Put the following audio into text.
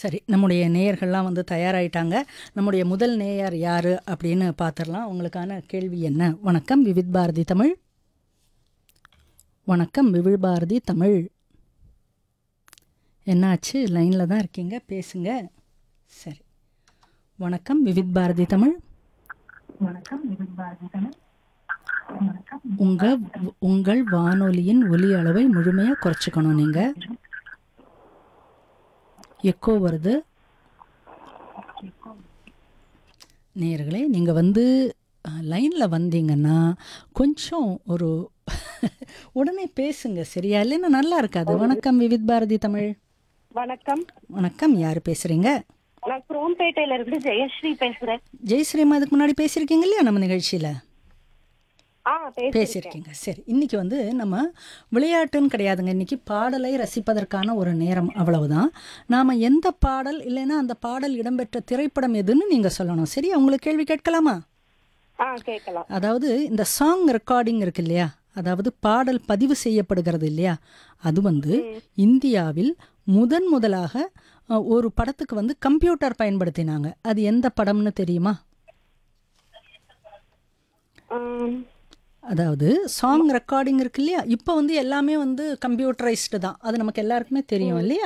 சரி நம்முடைய நேயர்கள்லாம் வந்து தயாராயிட்டாங்க நம்முடைய முதல் நேயர் யார் அப்படின்னு பார்த்துடலாம் உங்களுக்கான கேள்வி என்ன வணக்கம் விவித் பாரதி தமிழ் வணக்கம் விவித் பாரதி தமிழ் என்னாச்சு லைனில் தான் இருக்கீங்க பேசுங்க சரி வணக்கம் விவித் பாரதி தமிழ் உங்கள் உங்கள் வானொலியின் ஒலி அளவை முழுமையாக குறைச்சிக்கணும் நீங்கள் எக்கோ வருது நேர்களே நீங்கள் வந்து லைனில் வந்தீங்கன்னா கொஞ்சம் ஒரு உடனே பேசுங்க சரியா இல்லைன்னா நல்லா இருக்காது வணக்கம் விவித் பாரதி தமிழ் வணக்கம் வணக்கம் யார் பேசுகிறீங்க நான் குரோம்பேட்டையில இருந்து ஜெயஸ்ரீ பேசுறேன் ஜெயஸ்ரீமா இதுக்கு முன்னாடி பேசியிருக்கீங்க இல்லையா நம்ம நிகழ்ச்சியில் ஆ பேசு பேசியிருக்கீங்க சரி இன்னைக்கு வந்து நம்ம விளையாட்டுன்னு கிடையாதுங்க இன்னைக்கு பாடலை ரசிப்பதற்கான ஒரு நேரம் அவ்வளவுதான் நாம் எந்த பாடல் இல்லைன்னா அந்த பாடல் இடம்பெற்ற திரைப்படம் எதுன்னு நீங்கள் சொல்லணும் சரியா உங்களுக்கு கேள்வி கேட்கலாமா ஆ கேட்கலாம் அதாவது இந்த சாங் ரெக்கார்டிங் இருக்கு இல்லையா அதாவது பாடல் பதிவு செய்யப்படுகிறது இல்லையா அது வந்து இந்தியாவில் முதன் முதலாக அஹ், ஒரு படத்துக்கு வந்து கம்ப்யூட்டர் பயன்படுத்தினாங்க அது எந்த படம்னு தெரியுமா ஆம், அதாவது சாங் ரெக்கார்டிங் இருக்கு இல்லையா இப்போ வந்து எல்லாமே வந்து கம்ப்யூட்டரைஸ்டு தான் அது நமக்கு எல்லாருக்குமே தெரியும் இல்லையா